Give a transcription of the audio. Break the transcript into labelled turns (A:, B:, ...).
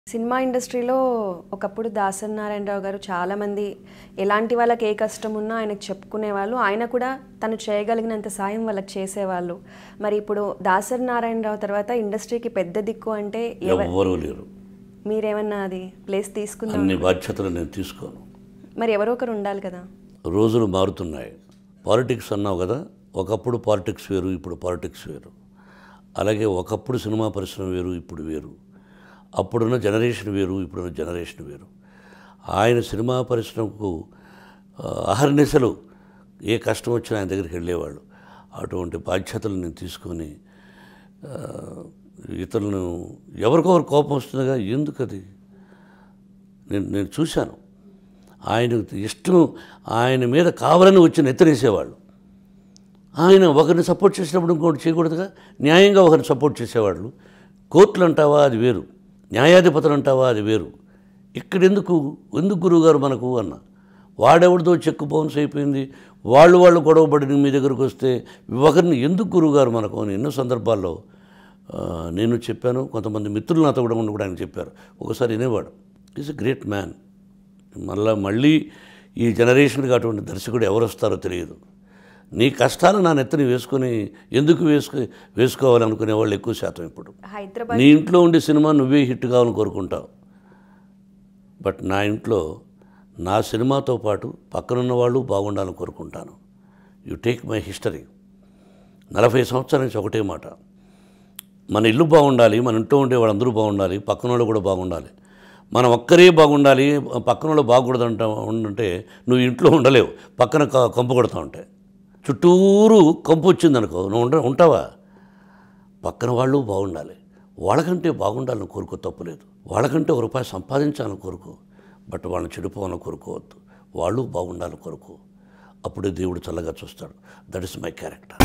A: cinema ఇండస్ట్రీలో ఒకప్పుడు దాసరి నారాయణరావు గారు చాలామంది ఎలాంటి వాళ్ళకి ఏ కష్టం ఉన్నా ఆయనకు చెప్పుకునేవాళ్ళు ఆయన కూడా తను చేయగలిగినంత సాయం వాళ్ళకి చేసేవాళ్ళు మరి ఇప్పుడు దాసరి నారాయణరావు తర్వాత ఇండస్ట్రీకి పెద్ద దిక్కు అంటే ఎవ-
B: ఎవ్వరూ లేరు
A: మీరేమన్నా అది ప్లేస్ తీసుకుందాం
B: అన్ని బాధ్యతలు నేను తీసుకోను
A: మరి ఎవరో ఒకరు ఉండాలి కదా
B: రోజులు మారుతున్నాయి పాలిటిక్స్ అన్నావు కదా ఒకప్పుడు పాలిటిక్స్ వేరు ఇప్పుడు పాలిటిక్స్ వేరు అలాగే ఒకప్పుడు సినిమా పరిశ్రమ వేరు ఇప్పుడు వేరు అప్పుడున్న జనరేషన్ వేరు ఇప్పుడున్న జనరేషన్ వేరు ఆయన సినిమా పరిశ్రమకు ఆ, అహర్నిశలు ఏ కష్టం వచ్చినా ఆయన దగ్గరికి వెళ్ళేవాళ్ళు అటువంటి బాధ్యతలు నేను తీసుకొని ఆ, ఇతరులను ఎవరికొకరు కోపం వస్తుందిగా ఎందుకు అది నేను నేను చూశాను ఆయన ఇష్టం ఆయన మీద కావాలని వచ్చి నెత్తరేసేవాళ్ళు ఆయన ఒకరిని సపోర్ట్ చేసినప్పుడు ఇంకోటి చేయకూడదుగా న్యాయంగా ఒకరిని సపోర్ట్ చేసేవాళ్ళు కోర్టులు అంటావా అది వేరు న్యాయాధిపతులు అంటావా అది వేరు ఇక్కడెందుకు ఎందుకు గురువుగారు మనకు అన్న వాడెవడితో చెక్కు బౌన్స్ అయిపోయింది వాళ్ళు వాళ్ళు గొడవపడి మీ దగ్గరకు వస్తే ఒకరిని ఎందుకు గురువుగారు మనకు అని ఎన్నో సందర్భాల్లో ఆ, నేను చెప్పాను కొంతమంది మిత్రులు నాతో కూడా ఉండి కూడా ఆయన చెప్పారు ఒకసారి వినేవాడు ఈజ్ అ గ్రేట్ మ్యాన్ మళ్ళా మళ్ళీ ఈ జనరేషన్కి అటువంటి దర్శకుడు ఎవరు వస్తారో తెలియదు నీ కష్టాలు నా నెత్తని వేసుకొని ఎందుకు వేసుకో వేసుకోవాలనుకునే వాళ్ళు ఎక్కువ శాతం ఇప్పుడు
A: హైదరాబాద్
B: నీ ఇంట్లో ఉండే సినిమా నువ్వే హిట్ కావాలని కోరుకుంటావు బట్ నా ఇంట్లో నా సినిమాతో పాటు పక్కనున్న వాళ్ళు బాగుండాలని కోరుకుంటాను యు టేక్ మై హిస్టరీ నలభై సంవత్సరాల నుంచి ఒకటే మాట మన ఇల్లు బాగుండాలి మన ఇంట్లో ఉండే వాళ్ళందరూ బాగుండాలి పక్కన వాళ్ళు కూడా బాగుండాలి మనం ఒక్కరే బాగుండాలి పక్కన వాళ్ళు బాగకూడదంట ఉండంటే నువ్వు ఇంట్లో ఉండలేవు పక్కన క- కంపు కొడతా ఉంటాయి చుట్టూరు కంపు వచ్చిందనుకో నువ్వు ఉండ ఉంటావా పక్కన వాళ్ళు బాగుండాలి వాళ్ళకంటే బాగుండాలని కోరుకో తప్పులేదు వాళ్ళకంటే ఒక రూపాయి సంపాదించాలని కోరుకో బట్ వాళ్ళని చెడిపోవాలని కోరుకోవద్దు వాళ్ళు బాగుండాలని కోరుకో అప్పుడే దేవుడు చల్లగా చూస్తాడు దట్ ఇస్ మై క్యారెక్టర్